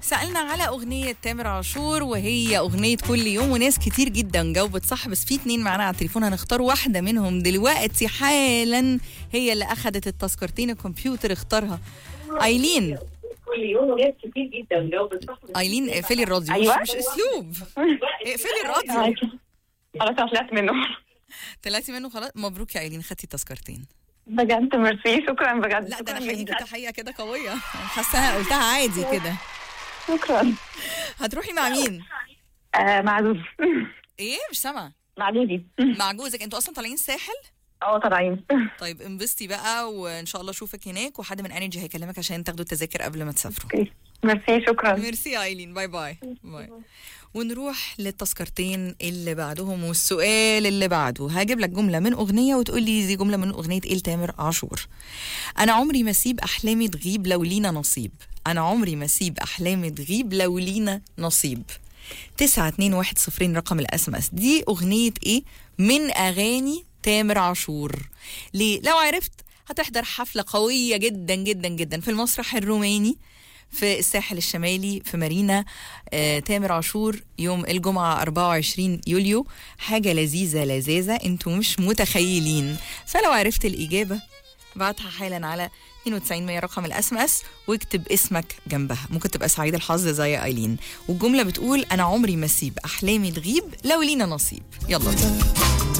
سألنا على أغنية تامر عاشور وهي أغنية كل يوم وناس كتير جدا جاوبت صح بس في اتنين معانا على التليفون هنختار واحدة منهم دلوقتي حالا هي اللي أخدت التذكرتين الكمبيوتر اختارها أيلين كل يوم وناس كتير جدا جاوبت صح أيلين اقفلي الراديو أيوة. مش, مش أسلوب اقفلي الراديو خلاص انا طلعت منه طلعتي منه خلاص مبروك يا أيلين خدتي التذكرتين بجد ميرسي شكرا بجد لا ده شكراً أنا حقيقي جداً. تحية كده قوية أنا حاساها قلتها عادي كده شكرا هتروحي مع مين؟ آه معزوز إيه مش سامعة مع جوزي مع جوزك انتوا أصلا طالعين الساحل؟ اه طالعين طيب انبسطي بقى وان شاء الله اشوفك هناك وحد من انرجي هيكلمك عشان تاخدوا التذاكر قبل ما تسافروا اوكي ميرسي شكرا ميرسي يا ايلين باي باي باي ونروح للتذكرتين اللي بعدهم والسؤال اللي بعده هجيب لك جمله من اغنيه وتقول لي دي جمله من اغنيه ايه لتامر عاشور انا عمري ما اسيب احلامي تغيب لو لينا نصيب انا عمري ما اسيب احلامي تغيب لو لينا نصيب تسعة اتنين واحد صفرين رقم الاس ام اس دي اغنية ايه من اغاني تامر عاشور ليه لو عرفت هتحضر حفلة قوية جدا جدا جدا في المسرح الروماني في الساحل الشمالي في مارينا آه، تامر عاشور يوم الجمعة 24 يوليو حاجة لذيذة لذيذة انتوا مش متخيلين فلو عرفت الإجابة بعتها حالا على 92 100 رقم الاس ام اس واكتب اسمك جنبها ممكن تبقى سعيد الحظ زي ايلين والجمله بتقول انا عمري ما اسيب احلامي تغيب لو لينا نصيب يلا بينا